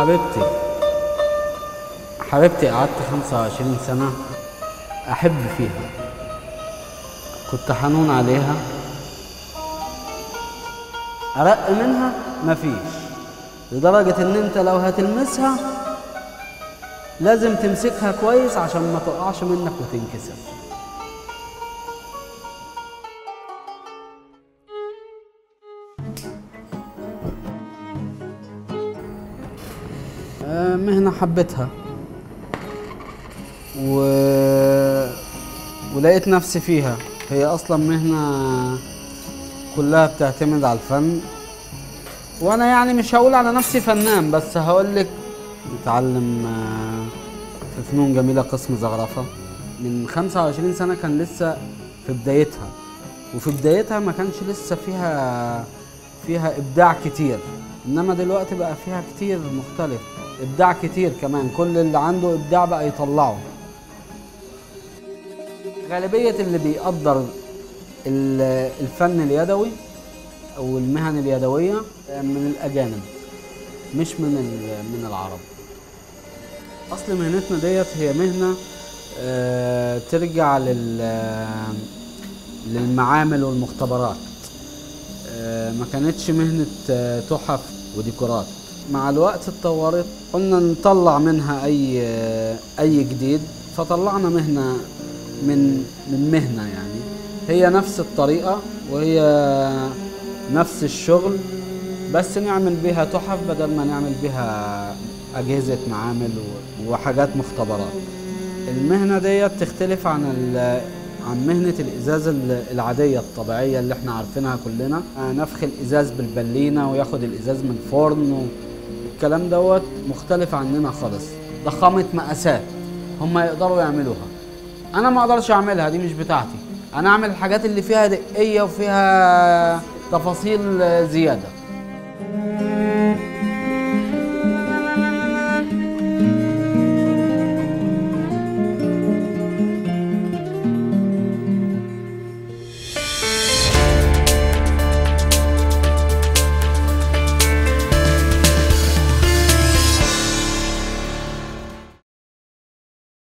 حبيبتي حبيبتي قعدت 25 سنة أحب فيها كنت حنون عليها أرق منها مفيش لدرجة إن أنت لو هتلمسها لازم تمسكها كويس عشان ما تقعش منك وتنكسر آه، مهنة حبيتها و... ولقيت نفسي فيها هي أصلا مهنة كلها بتعتمد على الفن وأنا يعني مش هقول على نفسي فنان بس هقول لك متعلم آه، في فنون جميلة قسم زخرفة من 25 سنة كان لسه في بدايتها وفي بدايتها ما كانش لسه فيها فيها إبداع كتير إنما دلوقتي بقى فيها كتير مختلف إبداع كتير كمان كل اللي عنده إبداع بقى يطلعه غالبية اللي بيقدر ال- الفن اليدوي أو المهن اليدوية من الأجانب مش من ال- من العرب أصل مهنتنا ديت هي مهنة آه، ترجع لل للمعامل والمختبرات آه، ما كانتش مهنة آه، تحف وديكورات مع الوقت اتطورت قلنا نطلع منها أي آه، أي جديد فطلعنا مهنة من من مهنة يعني هي نفس الطريقة وهي نفس الشغل بس نعمل بيها تحف بدل ما نعمل بيها أجهزة معامل و- وحاجات مختبرات المهنة ديت تختلف عن ال- عن مهنة الإزاز ال- العادية الطبيعية اللي احنا عارفينها كلنا آه، نفخ الإزاز بالبلينة وياخد الإزاز من الفرن و- الكلام دوت مختلف عننا خالص ضخامة مقاسات هم يقدروا يعملوها أنا ما أقدرش أعملها دي مش بتاعتي أنا أعمل الحاجات اللي فيها دقية وفيها تفاصيل آه، زيادة